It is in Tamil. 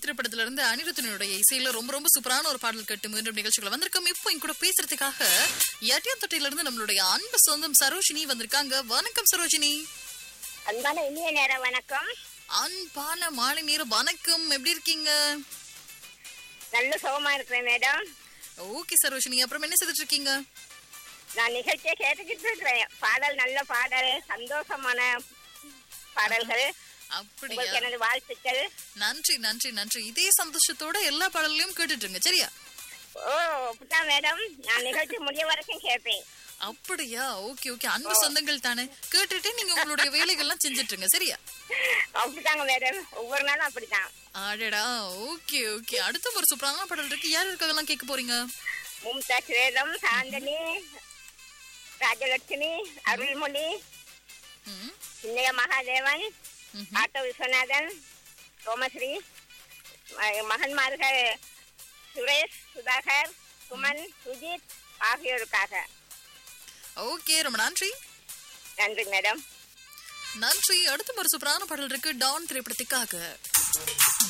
திரைப்படத்துல இருந்து அனிருத்தனுடைய இசையில ரொம்ப ரொம்ப சூப்பரான ஒரு பாடல் கேட்டு மீண்டும் நிகழ்ச்சிகளை வந்திருக்கோம் இப்போ என் கூட பேசுறதுக்காக எட்டியாந்தொட்டையில இருந்து நம்மளுடைய அன்பு சொந்தம் சரோஜினி வந்திருக்காங்க வணக்கம் சரோஜினி அன்பான இனிய நேரம் வணக்கம் அன்பான மாலை நேரம் வணக்கம் எப்படி இருக்கீங்க நல்ல சுகமா இருக்கிறேன் மேடம் ஓகே சரோஜினி அப்புறம் என்ன செய்துட்டு இருக்கீங்க நான் நிகழ்ச்சியை கேட்டுக்கிட்டு இருக்கிறேன் பாடல் நல்ல பாடல் சந்தோஷமான பாடல்கள் அப்படியா உங்களுக்கு எனது வாழ்த்துக்கள் நன்றி நன்றி நன்றி இதே சந்தோஷத்தோட எல்லா பாடல்களையும் கேட்டுட்டு இருங்க சரியா ஓ அப்படிதான் மேடம் நான் நிகழ்ச்சி முடிய வரைக்கும் கேட்பேன் அப்படியா ஓகே ஓகே அன்பு சொந்தங்கள் தானே கேட்டுட்டு நீங்க உங்களுடைய வேலைகள்லாம் செஞ்சுட்டு இருங்க சரியா அப்படிதாங்க மேடம் ஒவ்வொரு நாளும் அப்படிதான் ஆடடா ஓகே ஓகே அடுத்த ஒரு சூப்பரான பாடல் இருக்கு யார் இருக்காங்கலாம் கேட்க போறீங்க மும்தாஜ் வேதம் சாந்தனி ராஜலட்சுமி அருள்மொழி ம், சின்னைய மகாதேவன் ம்ஹும். ஆட்டோ விஸ்வநாதன் சோமஸ்ரீ ம- மகன்மார்கள் சுரேஷ் சுதாகர் சுமன் சுஜித் ஆகியோருக்காக ஓகே ரொம்ப நன்றி நன்றி மேடம் நன்றி அடுத்த ஒரு சூப்பரான பாடல் இருக்கு டான் திரைப்படத்துக்காக